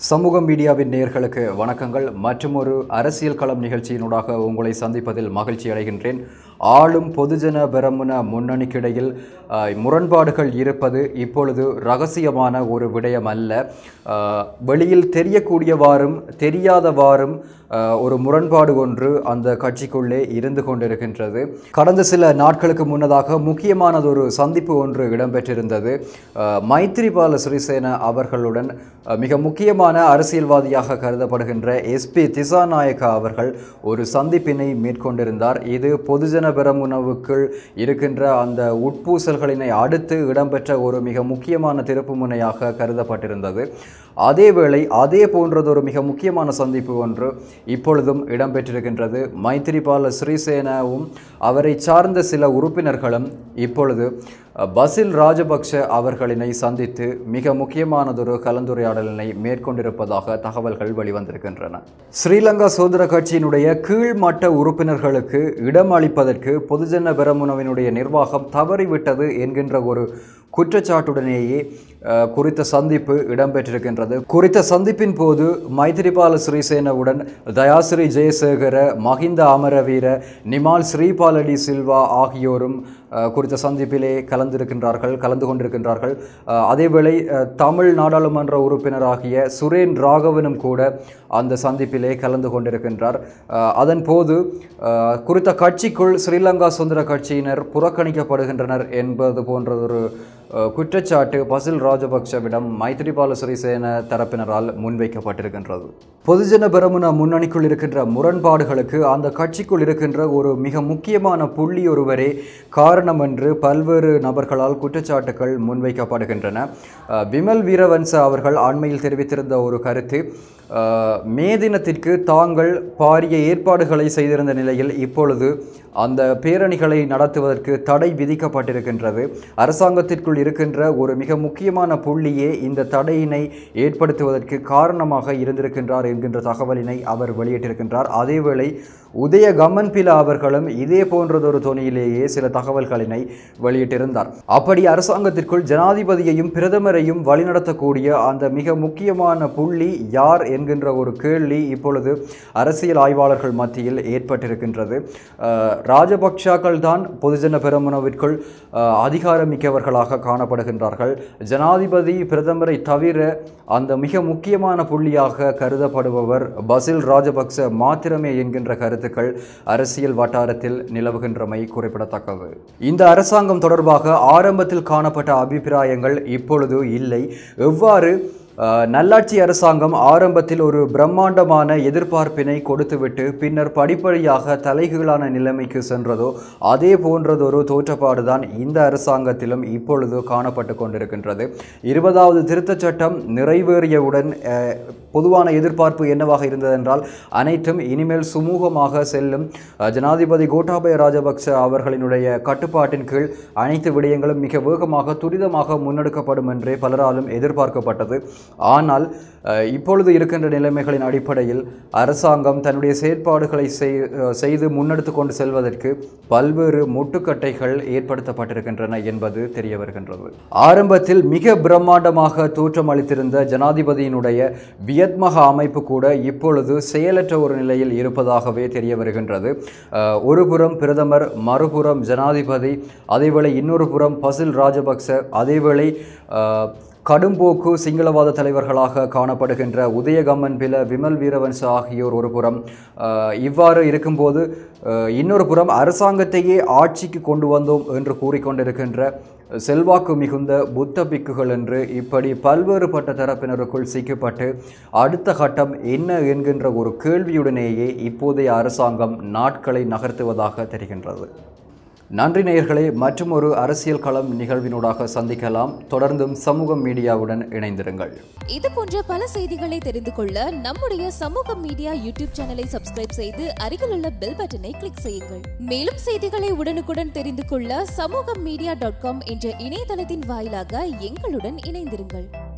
சமூக மீடியாவின் நேயர்களுக்கு வணக்கங்கள் மற்றும் ஒரு அரசியல் களம் நிகழ்ச்சியினூடாக உங்களை சந்திப்பதில் மகிழ்ச்சி அடைகின்றேன் ஆளும் பொதுஜன பெரமுன முன்னணிக்கிடையில் ஆஹ், முரண்பாடுகள் இருப்பது இப்பொழுது ரகசியமான ஒரு விடயம் அல்ல ஆஹ், வெளியில் தெரியக்கூடியவாறும் தெரியாதவாறும் ஆஹ், ஒரு முரண்பாடு ஒன்று அந்த கட்சிக்குள்ளே இருந்து கொண்டிருக்கின்றது கடந்த சில நாட்களுக்கு முன்னதாக முக்கியமானதொரு சந்திப்பு ஒன்று இடம்பெற்றிருந்தது ஆஹ், மைத்ரிபால சிறிசேன அவர்களுடன் ஆஹ், மிக முக்கியமான அரசியல்வாதியாக கருதப்படுகின்ற எஸ்பி திசாநாயக்கா அவர்கள் ஒரு சந்திப்பினை மேற்கொண்டிருந்தார் இது பொதுஜன பெரமுனவுக்குள் இருக்கின்ற அந்த உட்பூசல்களினை அடுத்து இடம்பெற்ற ஒரு மிக முக்கியமான திருப்புமுனையாக கருதப்பட்டிருந்தது அதேவேளை அதே போன்றதொரு மிக முக்கியமான சந்திப்பு ஒன்று இப்பொழுதும் இடம்பெற்றிருக்கின்றது மைத்திரிபால ஸ்ரீசேனாவும் அவரை சார்ந்த சில உறுப்பினர்களும் இப்பொழுது அஹ், பசில் ராஜபக்ஷ அவர்களினை சந்தித்து மிக முக்கியமானதொரு கலந்துரையாடலினை மேற்கொண்டிருப்பதாக தகவல்கள் வெளிவந்திருக்கின்றன ஸ்ரீலங்கா சுதந்திர கட்சியினுடைய கீழ்மட்ட உறுப்பினர்களுக்கு இடம் அளிப்பதற்கு பொதுஜன பெரமுனவினுடைய நிர்வாகம் தவறிவிட்டது என்கின்ற ஒரு குற்றச்சாட்டுடனேயே அஹ், குறித்த சந்திப்பு இடம்பெற்றிருக்கின்றது குறித்த சந்திப்பின் போது மைத்திரிபால ஸ்ரீசேனவுடன் தயாசிரி ஜெயசேகர மஹிந்த அமரவீர நிமால் ஸ்ரீபாலடி சில்வா ஆகியோரும் அஹ், குறித்த சந்திப்பிலே கலந்திருக்கின்றார்கள் கலந்து கொண்டிருக்கின்றார்கள் அஹ், அதேவேளை அஹ், தமிழ் நாடாளுமன்ற உறுப்பினராகிய சுரேன் ராகவனும் கூட அந்த சந்திப்பிலே கலந்து கொண்டிருக்கின்றார் அஹ், அதன் போது அஹ், குறித்த கட்சிக்குள் ஸ்ரீலங்கா சுதந்திர கட்சியினர் புறக்கணிக்கப்படுகின்றனர் என்பது போன்றதொரு அஹ், குற்றச்சாட்டு பசில் ராஜபக்ஷவிடம் மைத்ரிபால சிறிசேன தரப்பினரால் முன்வைக்கப்பட்டிருக்கின்றது பொதுஜன பெரமுன முன்னணிக்குள் இருக்கின்ற முரண்பாடுகளுக்கு அந்த கட்சிக்குள் இருக்கின்ற ஒரு மிக முக்கியமான புள்ளி ஒருவரே காரணம் என்று பல்வேறு நபர்களால் குற்றச்சாட்டுகள் முன்வைக்கப்படுகின்றன அஹ், விமல் வீரவன்ச அவர்கள் அண்மையில் தெரிவித்திருந்த ஒரு கருத்து அஹ், மே தினத்திற்கு தாங்கள் பாரிய ஏற்பாடுகளை செய்திருந்த நிலையில் இப்பொழுது அந்த பேரணிகளை நடத்துவதற்கு தடை விதிக்கப்பட்டிருக்கின்றது அரசாங்கத்திற்குள் இருக்கின்ற ஒரு மிக முக்கியமான புள்ளியே இந்த தடையினை ஏற்படுத்துவதற்கு காரணமாக இருந்திருக்கின்றார் என்கின்ற தகவலினை அவர் வெளியிட்டிருக்கின்றார் அதேவேளை உதய கம்மன்பிலா அவர்களும் இதே போன்றதொரு தொனியிலேயே சில தகவல்களினை வெளியிட்டிருந்தார் அப்படி அரசாங்கத்திற்குள் ஜனாதிபதியையும் பிரதமரையும் வழிநடத்தக்கூடிய அந்த மிக முக்கியமான புள்ளி யார் என்கின்ற ஒரு கேள்வி இப்பொழுது அரசியல் ஆய்வாளர்கள் மத்தியில் ஏற்பட்டிருக்கின்றது அஹ், ராஜபக்ஷாக்கள் தான் பொதுஜன பெரமுனவிற்குள் அஹ், அதிகாரமிக்கவர்களாக காணப்படுகின்றார்கள் ஜனாதிபதி பிரதமரை தவிர அந்த மிக முக்கியமான புள்ளியாக கருதப்படுபவர் பசில் ராஜபக்ச மாத்திரமே என்கின்ற கருத்துக்கள் அரசியல் வட்டாரத்தில் நிலவுகின்றமை குறிப்பிடத்தக்கது இந்த அரசாங்கம் தொடர்பாக ஆரம்பத்தில் காணப்பட்ட அபிப்பிராயங்கள் இப்பொழுது இல்லை எவ்வாறு அஹ், நல்லாட்சி அரசாங்கம் ஆரம்பத்தில் ஒரு பிரம்மாண்டமான எதிர்பார்ப்பினை கொடுத்துவிட்டு பின்னர் படிப்படியாக தலைகீழான நிலைமைக்கு சென்றதோ அதே போன்றதொரு தோற்றப்பாடுதான் இந்த அரசாங்கத்திலும் இப்பொழுது காணப்பட்டு கொண்டிருக்கின்றது இருபதாவது திருத்தச் சட்டம் நிறைவேறியவுடன் அஹ், பொதுவான எதிர்பார்ப்பு என்னவாக இருந்ததென்றால் அனைத்தும் இனிமேல் சுமூகமாக செல்லும் அஹ், ஜனாதிபதி கோட்டாபய ராஜபக்ச அவர்களினுடைய கட்டுப்பாட்டின் கீழ் அனைத்து விடயங்களும் மிக வேகமாக துரிதமாக முன்னெடுக்கப்படும் என்றே பலராலும் எதிர்பார்க்கப்பட்டது ஆனால் அஹ், இப்பொழுது இருக்கின்ற நிலைமைகளின் அடிப்படையில் அரசாங்கம் தன்னுடைய செயற்பாடுகளை செய்- அஹ், செய்து முன்னெடுத்து கொண்டு செல்வதற்கு பல்வேறு முட்டுக்கட்டைகள் ஏற்படுத்தப்பட்டிருக்கின்றன என்பது தெரிய வருகின்றது ஆரம்பத்தில் மிக பிரம்மாண்டமாக தோற்றமளித்திருந்த ஜனாதிபதியினுடைய வியத்மக அமைப்பு கூட இப்பொழுது செயலற்ற ஒரு நிலையில் இருப்பதாகவே தெரிய வருகின்றது அஹ், ஒரு புறம் பிரதமர் மறுபுறம் ஜனாதிபதி அதேவேளை இன்னொரு புறம் பசில் ராஜபக்ச அதேவேளை அஹ், கடும்போக்கு சிங்களவாத தலைவர்களாக காணப்படுகின்ற உதயகம்மன் பில விமல் வீரவன்ச ஆகியோர் ஒரு புறம் அஹ், இவ்வாறு இருக்கும்போது அஹ், இன்னொரு புறம் அரசாங்கத்தையே ஆட்சிக்கு கொண்டு வந்தோம் என்று கூறிக்கொண்டிருக்கின்ற செல்வாக்கு மிகுந்த புத்த பிக்குகள் என்று இப்படி பல்வேறுபட்ட தரப்பினருக்குள் சிக்கப்பட்டு அடுத்த கட்டம் என்ன என்கின்ற ஒரு கேள்வியுடனேயே இப்போதைய அரசாங்கம் நாட்களை நகர்த்துவதாக தெரிகின்றது நன்றி நேயர்களே மற்றும் ஒரு அரசியல் களம் நிகழ்வினூடாக சந்திக்கலாம் தொடர்ந்தும் சமூகம் மீடியாவுடன் இணைந்திருங்கள் இது போன்ற பல செய்திகளை தெரிந்து கொள்ள நம்முடைய சமூக மீடியா யூடியூப் சேனலை சப்ஸ்கிரைப் செய்து அருகில் உள்ள பெல் பட்டனை கிளிக் செய்யுங்கள் மேலும் செய்திகளை உடனுக்குடன் தெரிந்து கொள்ள சமூக மீடியா டாட் காம் என்ற இணையதளத்தின் வாயிலாக எங்களுடன் இணைந்திருங்கள்